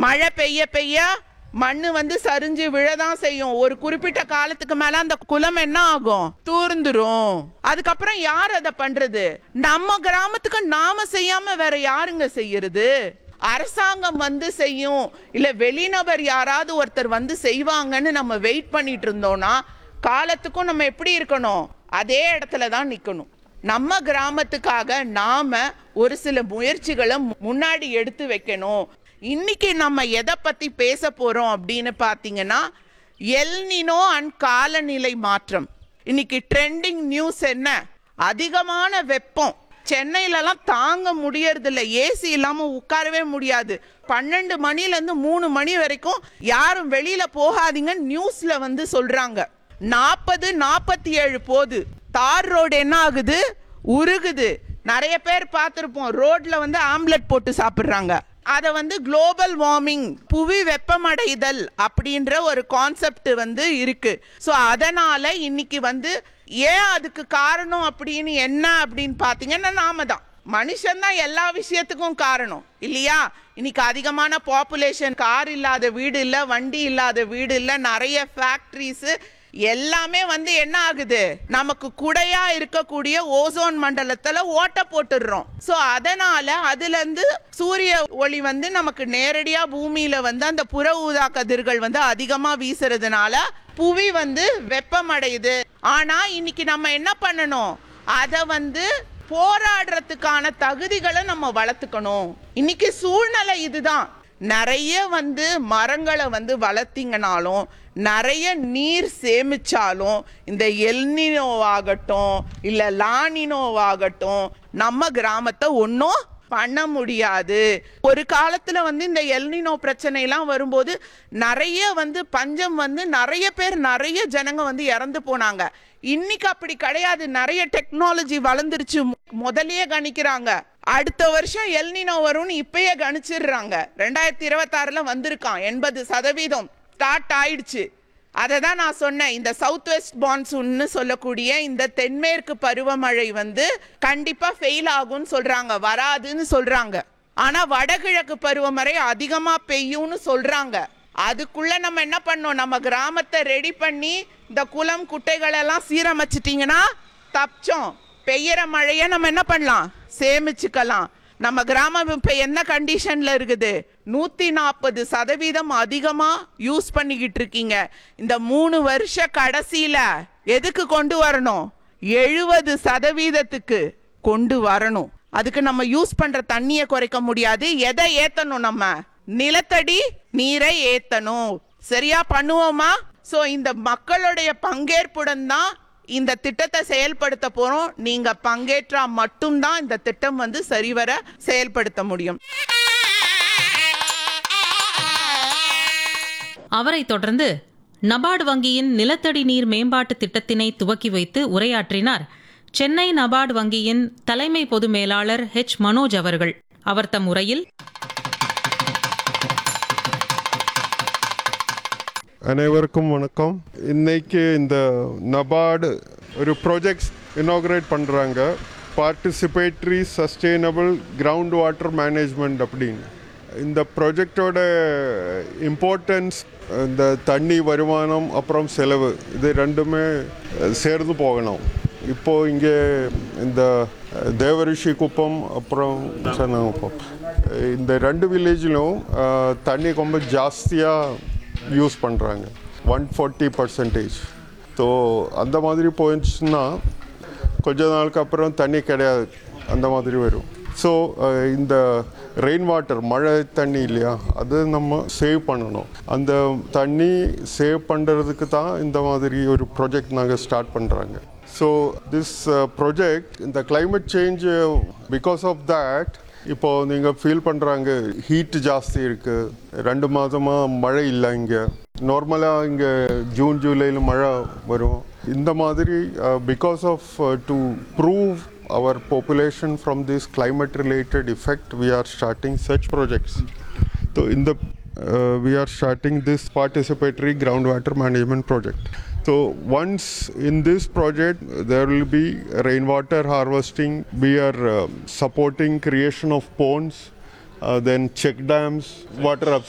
மழை பெய்ய பெய்ய மண்ணு வந்து சரிஞ்சு விழதான் செய்யும் ஒரு குறிப்பிட்ட காலத்துக்கு மேல அந்த குளம் என்ன ஆகும் தூர்ந்துரும் அதுக்கப்புறம் யார் அதை பண்றது நம்ம கிராமத்துக்கு நாம செய்யாம வேற யாருங்க செய்யறது அரசாங்கம் வந்து செய்யும் இல்ல வெளிநபர் யாராவது ஒருத்தர் வந்து செய்வாங்கன்னு நம்ம வெயிட் பண்ணிட்டு இருந்தோம்னா காலத்துக்கும் நம்ம எப்படி இருக்கணும் அதே இடத்துல தான் நிக்கணும் நம்ம கிராமத்துக்காக நாம ஒரு சில முயற்சிகளை முன்னாடி எடுத்து வைக்கணும் இன்னைக்கு நம்ம எதை பத்தி பேச போறோம் அப்படின்னு பாத்தீங்கன்னா எல்னினோ அண்ட் காலநிலை மாற்றம் இன்னைக்கு ட்ரெண்டிங் நியூஸ் என்ன அதிகமான வெப்பம் சென்னையிலலாம் தாங்க முடியறதில்ல ஏசி இல்லாம உட்காரவே முடியாது பன்னெண்டு மணில இருந்து மூணு மணி வரைக்கும் யாரும் வெளியில போகாதீங்கன்னு நியூஸ்ல வந்து சொல்றாங்க நாற்பது நாற்பத்தி ஏழு போகுது தார் ரோடு என்ன ஆகுது உருகுது நிறைய பேர் பார்த்துருப்போம் ரோட்ல வந்து ஆம்லெட் போட்டு சாப்பிட்றாங்க அதை வந்து குளோபல் வார்மிங் புவி வெப்பமடைதல் அப்படின்ற ஒரு கான்செப்ட் வந்து இருக்கு ஸோ அதனால இன்னைக்கு வந்து ஏன் அதுக்கு காரணம் அப்படின்னு என்ன அப்படின்னு பார்த்தீங்கன்னா நாம தான் மனுஷன் தான் எல்லா விஷயத்துக்கும் காரணம் இல்லையா இன்னைக்கு அதிகமான பாப்புலேஷன் கார் இல்லாத வீடு இல்லை வண்டி இல்லாத வீடு இல்லை நிறைய ஃபேக்ட்ரிஸ் எல்லாமே வந்து என்ன ஆகுது நமக்கு குடையா இருக்கக்கூடிய ஓசோன் மண்டலத்துல ஓட்ட போட்டுடுறோம் சோ அதனால அதுல இருந்து சூரிய ஒளி வந்து நமக்கு நேரடியா பூமியில வந்து அந்த புற ஊதா கதிர்கள் வந்து அதிகமா வீசுறதுனால புவி வந்து வெப்பமடையுது ஆனா இன்னைக்கு நம்ம என்ன பண்ணணும் அதை வந்து போராடுறதுக்கான தகுதிகளை நம்ம வளர்த்துக்கணும் இன்னைக்கு சூழ்நிலை இதுதான் நிறைய வந்து மரங்களை வந்து வளர்த்தீங்கனாலும் நிறைய நீர் சேமிச்சாலும் இந்த எல்னினோவாகட்டும் இல்லை லானினோவாகட்டும் நம்ம கிராமத்தை ஒன்றும் பண்ண முடியாது ஒரு காலத்துல வந்து இந்த எல்னினோ பிரச்சனைலாம் வரும்போது நிறைய வந்து பஞ்சம் வந்து நிறைய பேர் நிறைய ஜனங்க வந்து இறந்து போனாங்க இன்னைக்கு அப்படி கிடையாது நிறைய டெக்னாலஜி வளர்ந்துருச்சு முதல்லயே கணிக்கிறாங்க அடுத்த வருஷம் எல்னினோ வரும்னு இப்பயே கணிச்சிடுறாங்க ரெண்டாயிரத்தி இருபத்தாறுல வந்திருக்கான் எண்பது சதவீதம் ஸ்டார்ட் ஆயிடுச்சு அதை தான் நான் சொன்னேன் இந்த சவுத் வெஸ்ட் மான்சூன்னு சொல்லக்கூடிய இந்த தென்மேற்கு பருவமழை வந்து கண்டிப்பா ஃபெயில் ஆகும்னு சொல்றாங்க வராதுன்னு சொல்றாங்க ஆனா வடகிழக்கு பருவமழை அதிகமா பெய்யும்னு சொல்றாங்க அதுக்குள்ள நம்ம என்ன பண்ணோம் நம்ம கிராமத்தை ரெடி பண்ணி இந்த குளம் குட்டைகள் எல்லாம் சீரமைச்சிட்டிங்கன்னா தப்பிச்சோம் பெய்யற மழையை நம்ம என்ன பண்ணலாம் சேமிச்சுக்கலாம் நம்ம கிராமம் இப்ப என்ன கண்டிஷன்ல இருக்குது நூத்தி நாற்பது சதவீதம் அதிகமா யூஸ் பண்ணிக்கிட்டு இருக்கீங்க இந்த மூணு வருஷ கடைசியில எதுக்கு கொண்டு வரணும் எழுபது சதவீதத்துக்கு கொண்டு வரணும் அதுக்கு நம்ம யூஸ் பண்ற தண்ணியை குறைக்க முடியாது எதை ஏத்தணும் நம்ம நிலத்தடி நீரை ஏத்தணும் சரியா பண்ணுவோமா சோ இந்த மக்களுடைய பங்கேற்புடன் தான் இந்த திட்டத்தை செயல்படுத்த போறோம் நீங்க பங்கேற்றா மட்டும்தான் இந்த திட்டம் வந்து சரிவர செயல்படுத்த முடியும் அவரைத் தொடர்ந்து நபார்டு வங்கியின் நிலத்தடி நீர் மேம்பாட்டு திட்டத்தினை துவக்கி வைத்து உரையாற்றினார் சென்னை நபார்டு வங்கியின் தலைமை பொது மேலாளர் ஹெச் மனோஜ் அவர்கள் அவர் தம் உரையில் அனைவருக்கும் வணக்கம் இன்னைக்கு இந்த நபார்டு ஒரு ப்ராஜெக்ட்ஸ் இனாக்ரேட் பண்ணுறாங்க participatory sustainable ground water management அப்படின்னு இந்த ப்ராஜெக்டோட இம்பார்ட்டன்ஸ் இந்த தண்ணி வருமானம் அப்புறம் செலவு இது ரெண்டுமே அஹ், சேர்ந்து போகணும் இப்போ இங்கே இந்த அஹ், தேவரிஷி குப்பம் அப்புறம் சனகுப்பம் இந்த ரெண்டு வில்லேஜிலும் தண்ணி ரொம்ப ஜாஸ்தியாக யூஸ் பண்ணுறாங்க ஒன் ஃபார்ட்டி பர்சன்டேஜ் ஸோ அந்த மாதிரி போயிடுச்சுன்னா கொஞ்ச நாளுக்கு அப்புறம் தண்ணி கிடையாது அந்த மாதிரி வரும் ஸோ இந்த ரெயின் வாட்டர் மழை தண்ணி இல்லையா அது நம்ம சேவ் பண்ணணும் அந்த தண்ணி சேவ் பண்ணுறதுக்கு தான் இந்த மாதிரி ஒரு ப்ராஜெக்ட் நாங்கள் ஸ்டார்ட் பண்ணுறாங்க ஸோ திஸ் ப்ராஜெக்ட் இந்த climate change because of that இப்போ நீங்கள் ஃபீல் பண்ணுறாங்க ஹீட் ஜாஸ்தி இருக்குது ரெண்டு மாதமாக மழை இல்லை இங்கே நார்மலாக இங்கே ஜூன் ஜூலையில் மழை வரும் இந்த மாதிரி because of to prove our population from this climate related effect we are starting such projects so in the uh, we are starting this participatory groundwater management project so once in this project there will be rainwater harvesting we are uh, supporting creation of ponds uh, then check dams water